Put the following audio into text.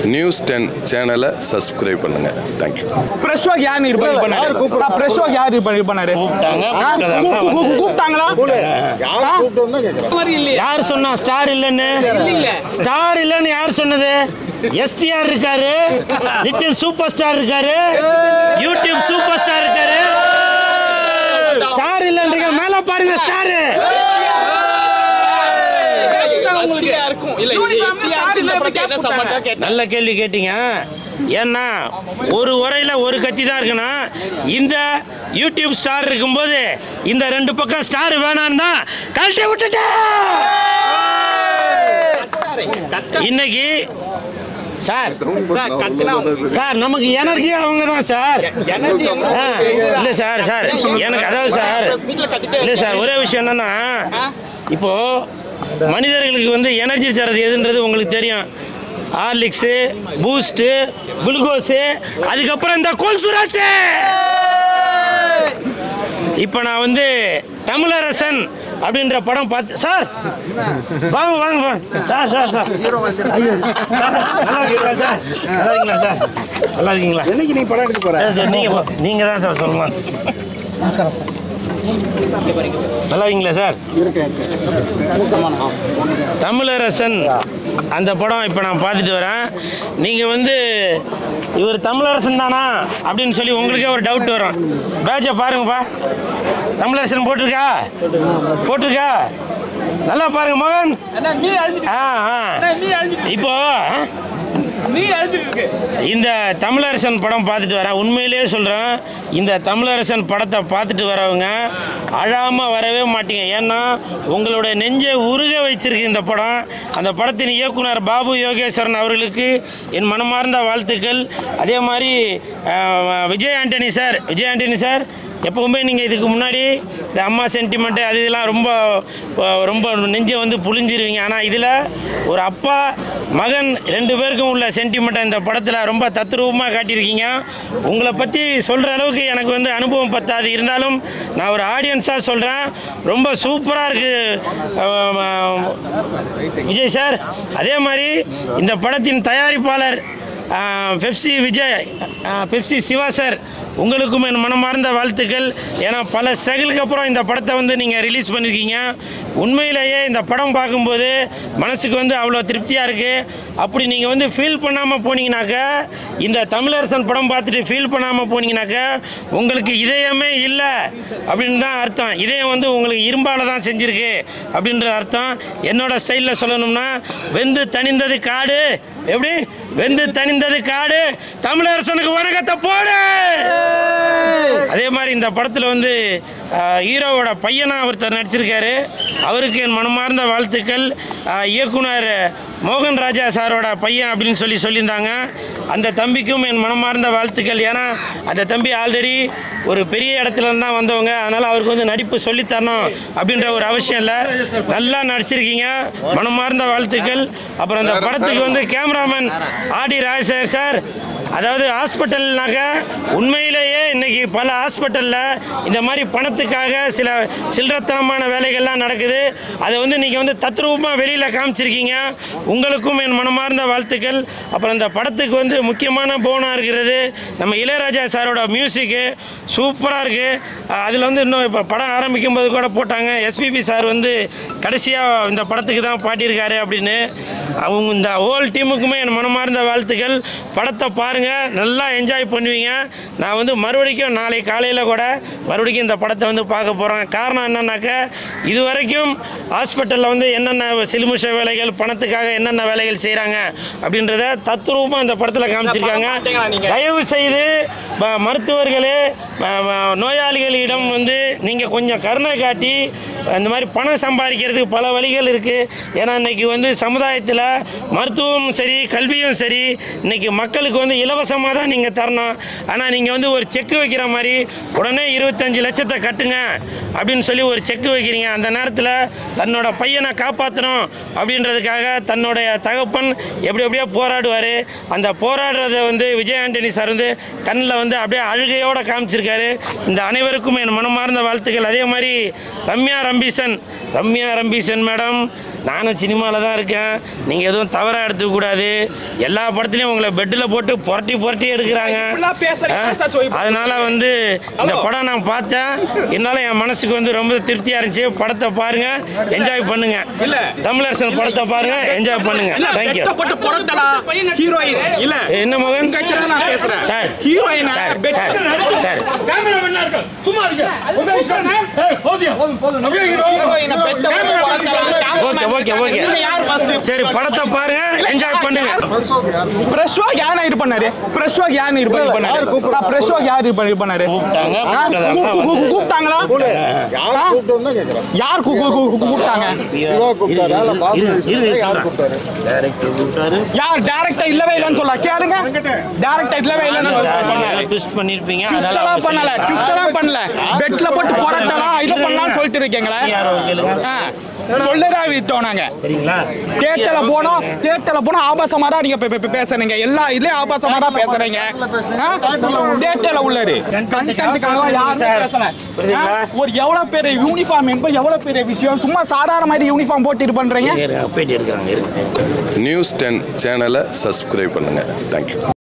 News ten சேனலை subscribe பண்ணுங்கள் thank you brush walk யார் இது பண்ணி பண்ணாரு பிரஷ் வாக் யார் இது பண்ணி பண்ணாரு கூப்பிட்டாங்க, ஆ? கூப்பிட்டதால கூ- கூ- கூப்பிட்டாங்களா ஆ? யார் சொன்னா ஸ்டார் இல்லைன்னு ஸ்டார் இல்லைன்னு யார் சொன்னது எஸ்டிஆர் இருக்காரு லிட்டில் சூப்பர் ஸ்டார் இருக்காரு யூடியூப் சூப்பர் ஸ்டார் இருக்காரு ஸ்டார் இல்லைன்றீங்க மேல பாருங்க ஸ்டார் STR-க்கும் இல்ல STR-க்கும் இந்த படத்துக்கு என்ன சம்பந்தம் கேட்டேன். நல்ல கேள்வி கேட்டீங்க ஏன்னா ஒரு உரையில் ஒரு கத்தி தான் இருக்குன்னா இந்த யூடியூப் ஸ்டார் இருக்கும்போது இந்த ரெண்டு பக்கம் ஸ்டார் வேணான்னு தான் கழட்டி விட்டுட்டேன் இன்னைக்கு சார் சார், கத்துனா சார் நமக்கு எனர்ஜி அவங்க தான் சார் energy எங்க ஆ, இல்ல சார் சார் எனக்கு அதாவது சார் வீட்டுல கத்திட்டே இல்ல சார் ஒரே விஷயம் என்னன்னா இப்போ மனிதர்களுக்கு வந்து எனர்ஜி தரது எதுன்றது உங்களுக்கு தெரியும் ஹார்லிக்ஸு பூஸ்ட்டு குளுக்கோஸு அதுக்கப்புறம் இந்த கோல்சுராஸு இப்போ நான் வந்து தமிழரசன் அப்படின்ற படம் பார்த்து சார் வாங்க வாங்க வாங்க சார் சார் சார் ஐயோ, சார், நல்லா இருக்கீங்களா சார் நல்லா இருக்கீங்களா சார் நல்லா இருக்கீங்களா என்னைக்கு நீ படம் எடுக்க போற சார், நீங்க போ- நீங்க தான் சார் சொல்லணும் நல்லா இருக்கீங்களா சார் தமிழரசன் அந்த படம் இப்போ நான் பார்த்துட்டு வரேன் நீங்கள் வந்து இவர் தமிழரசன் தானா அப்படின்னு சொல்லி உங்களுக்கே ஒரு டவுட் வரும் பேட்சை பாருங்கப்பா தமிழரசன் போட்டிருக்கா போட்டிருக்கா நல்லா பாருங்க மகன் ஆ ஆ இப்போ ஆ? இந்த தமிழரசன் படம் பார்த்துட்டு வரேன் உண்மையிலேயே சொல்கிறேன் இந்த தமிழரசன் படத்தை பார்த்துட்டு வரவங்க அழாமல் வரவே மாட்டீங்க ஏன்னா உங்களுடைய நெஞ்சை உருக வச்சிருக்கு இந்த படம் அந்த படத்தின் இயக்குனர் பாபு யோகேஸ்வரன் அவர்களுக்கு என் மனமார்ந்த வாழ்த்துக்கள் அதே மாதிரி அஹ், விஜய் ஆண்டனி சார் விஜய் ஆண்டனி சார் எப்பவுமே நீங்கள் இதுக்கு முன்னாடி இந்த அம்மா சென்டிமெண்ட்டு அது இதெல்லாம் ரொம்ப அஹ், ரொம்ப நெஞ்சை வந்து புழிஞ்சிருவீங்க ஆனால் இதில் ஒரு அப்பா மகன் ரெண்டு பேருக்கும் உள்ள சென்டிமெண்ட்டை இந்த படத்தில் ரொம்ப தத்ரூபமாக காட்டியிருக்கீங்க உங்களை பற்றி சொல்கிற அளவுக்கு எனக்கு வந்து அனுபவம் பத்தாது இருந்தாலும் நான் ஒரு ஆடியன்ஸாக சொல்கிறேன் ரொம்ப சூப்பராக இருக்குது விஜய் சார் அதே மாதிரி இந்த படத்தின் தயாரிப்பாளர் பெப்சி விஜய் பெப்சி சிவா சார் உங்களுக்கும் என் மனமார்ந்த வாழ்த்துக்கள் ஏன்னா பல ஸ்ட்ரகிளுக்கு அப்புறம் இந்த படத்தை வந்து நீங்கள் ரிலீஸ் பண்ணியிருக்கீங்க உண்மையிலேயே இந்த படம் பார்க்கும்போது மனசுக்கு வந்து அவ்வளோ திருப்தியாக இருக்குது அப்படி நீங்கள் வந்து ஃபீல் பண்ணாமல் போனீங்கனாக்க இந்த தமிழரசன் படம் பார்த்துட்டு ஃபீல் பண்ணாமல் போனீங்கனாக்க உங்களுக்கு இதயமே இல்லை அப்படின்னு தான் அர்த்தம் இதயம் வந்து உங்களுக்கு இரும்பால் தான் செஞ்சுருக்கு அப்படின்ற அர்த்தம் என்னோட ஸ்டைலில் சொல்லணும்னா வெந்து தணிந்தது காடு எப்படி வெந்து தணிந்தது காடு தமிழரசனுக்கு வணக்கத்தை போடு அதே மாதிரி இந்த படத்தில் வந்து ஆஹ், ஹீரோவோட பையனா ஒருத்தர் நடிச்சிருக்காரு அவருக்கு என் மனமார்ந்த வாழ்த்துக்கள் ஆஹ், இயக்குனர் மோகன் ராஜா சாரோட பையன் அப்படின்னு சொல்லி சொல்லியிருந்தாங்க அந்த தம்பிக்கும் என் மனமார்ந்த வாழ்த்துக்கள் ஏன்னா அந்த தம்பி ஆல்ரெடி ஒரு பெரிய இடத்துல இருந்து தான் வந்தவங்க அதனால் அவருக்கு வந்து நடிப்பு சொல்லித்தரணும் அப்படின்ற ஒரு அவசியம் இல்லை நல்லா நடிச்சிருக்கீங்க மனமார்ந்த வாழ்த்துக்கள் அப்புறம் அந்த படத்துக்கு வந்து கேமராமேன் ஆடி ராஜசேகர் சார் அதாவது ஹாஸ்பிட்டல்னாக்க உண்மையிலேயே இன்னைக்கு பல ஹாஸ்பிட்டலில் இந்த மாதிரி பணத்துக்காக சில சில்லறத்தனமான வேலைகள்லாம் நடக்குது அதை வந்து நீங்கள் வந்து தத்ரூபமாக வெளியில் காமிச்சிருக்கீங்க உங்களுக்கும் என் மனமார்ந்த வாழ்த்துக்கள் அப்புறம் இந்த படத்துக்கு வந்து முக்கியமான போனாக இருக்கிறது நம்ம இளையராஜா சாரோட மியூசிக்கு சூப்பராக இருக்குது அதில் வந்து இன்னும் இப்போ படம் ஆரம்பிக்கும் போது கூட போட்டாங்க எஸ்பிபி சார் வந்து கடைசியாக இந்த படத்துக்கு தான் பாட்டியிருக்காரு அப்படின்னு அவங்க இந்த ஹோல் டீமுக்குமே என் மனமார்ந்த வாழ்த்துக்கள் படத்தை பாருங்கள் நல்லா என்ஜாய் பண்ணுவீங்க நான் வந்து மறுபடிக்கும் நாளை காலையில் கூட மறுபடிக்கும் இந்த படத்தை வந்து பார்க்க போகிறேன் காரணம் என்னன்னாக்க இது வரைக்கும் ஹாஸ்பிட்டலில் வந்து என்னென்ன சிலுமிஷ வேலைகள் பணத்துக்காக என்னென்ன வேலைகள் செய்கிறாங்க அப்படின்றத தத்ரூபமாக இந்த படத்தில் காமிச்சிருக்காங்க தயவு செய்து ம- மருத்துவர்களே ம- ம- நோயாளிகளிடம் வந்து நீங்கள் கொஞ்சம் கருணை காட்டி இந்த மாதிரி பணம் சம்பாதிக்கிறதுக்கு பல வழிகள் இருக்குது ஏன்னா இன்னைக்கு வந்து சமுதாயத்தில் மருத்துவமும் சரி கல்வியும் சரி இன்னைக்கு மக்களுக்கு வந்து இலவசமாக தான் நீங்கள் தரணும் ஆனால் நீங்கள் வந்து ஒரு செக்கு வைக்கிற மாதிரி உடனே இருபத்தஞ்சு லட்சத்தை கட்டுங்க அப்படின்னு சொல்லி ஒரு செக்கு வைக்கிறீங்க அந்த நேரத்தில் தன்னோட பையனை காப்பாற்றணும் அப்படின்றதுக்காக தன்னுடைய தகப்பன் எப்படி எப்படியோ போராடுவார் அந்த போராடுறத வந்து விஜய் ஆண்டனி சார் வந்து கண்ணில் வந்து அப்படியே அழுகையோடு காமிச்சிருக்காரு இந்த அனைவருக்கும் என் மனமார்ந்த வாழ்த்துக்கள் அதே மாதிரி ரம்யா ரம்பீசன் ரம்யா ரம்பீசன் மேடம் நானும் சினிமாவில் தான் இருக்கேன் நீங்கள் எதுவும் தவறாக எடுத்துக்கூடாது எல்லா படத்துலையும் உங்களை பெட்டில் போட்டு புரட்டி புரட்டி எடுக்கிறாங்க இப்படிலாம் பேசுறீங்க, ஆ? சார், சொல்லி- அதனால வந்து இந்த ஹலோ. படம் நான் பார்த்தேன் என்னால் என் மனசுக்கு வந்து ரொம்ப திருப்தியாக இருந்துச்சு படத்தை பாருங்க என்ஜாய் பண்ணுங்க இல்ல. தமிழரசன் படத்தை பாருங்க என்ஜாய் பண்ணுங்க இல்ல தேங்க்யூ வெட்டப்பட்டு புரட்டலாம் ஹீரோயின் இல்ல என்ன மகன் உங்ககிட்ட தான் நான் பேசுறேன் sir heroine sir sir sir ஹீரோயினை வெட்டப்பட்டு புரட்டலாம் ஓகே ஓகே ஓகே நீங்க யார் ஃபர்ஸ்ட் சரி படத்தை பாருங்க என்ஜாய் பண்ணுங்க பிரஷ்வாக் யார் இது பண்ணாரு பிரஷ்வாக் யார் இது பண்ணாரு நான் பிரஷ்வாக் யார் இது பண்ணி- பண்ணாரு கூப்பிட்டாங்க ஆ? கூ- கூ- கூ- கூ- கூப்பிட்டாங்களா யார் ஆ? கூப்பிட்டு வந்தா கேக்குறேன் யார் கூ- கூ- கூ- கூ- கூப்பிட்டாங்க சிவா கூப்பிட்டாரா இல்ல பாபு இரு, இரு, இரு, யார் சொல்றேன். கூப்பிட்டாரு டைரக்டர் கூப்பிட்டாரு யார் டைரக்டா இல்லவே இல்லைன்னு சொல்ல கேளுங்க டைரக்டா இல்லவே இல்லைன்னு சொல்ல- சொன்னாரு ட்விஸ்ட் பண்ணிருப்பீங்க ட்விஸ்டெல்லாம் பண்ணல ட்விஸ்டெல்லாம் பண்ணல பெட்ல போட்டு புரட்டலாம் இது பண்ணலாம் சொல்லிட்டு இருக்கீங்களே ஆ. சொல்லுடா வித்தோம் நாங்க சரிங்களா தேட்டல போனோம் தேட்டல போனா ஆபாசமா தான் நீங்க பே- பே- பேசுறீங்க எல்லா இதுலயும் ஆபாசமா தான் பேசுறீங்க ஆ? தேட்டல உள்ளது கண்டென்ட்டுக்காக யாரும் பேசல புரியுதுங்களா? ஆ? ஒரு எவ்வளவு பேர் யூனிஃபார்ம் என்பது எவ்வளவு பெரிய விஷயம் சும்மா சாதாரண மாதிரி யூனிஃபார்ம் போட்டு இது பண்றீங்க இருங்க, பேட்டி எடுக்கிறாங்க இருங்க நியூஸ் டென் சேனலை சப்ஸ்கிரைப் பண்ணுங்கள் தேங்க்யூ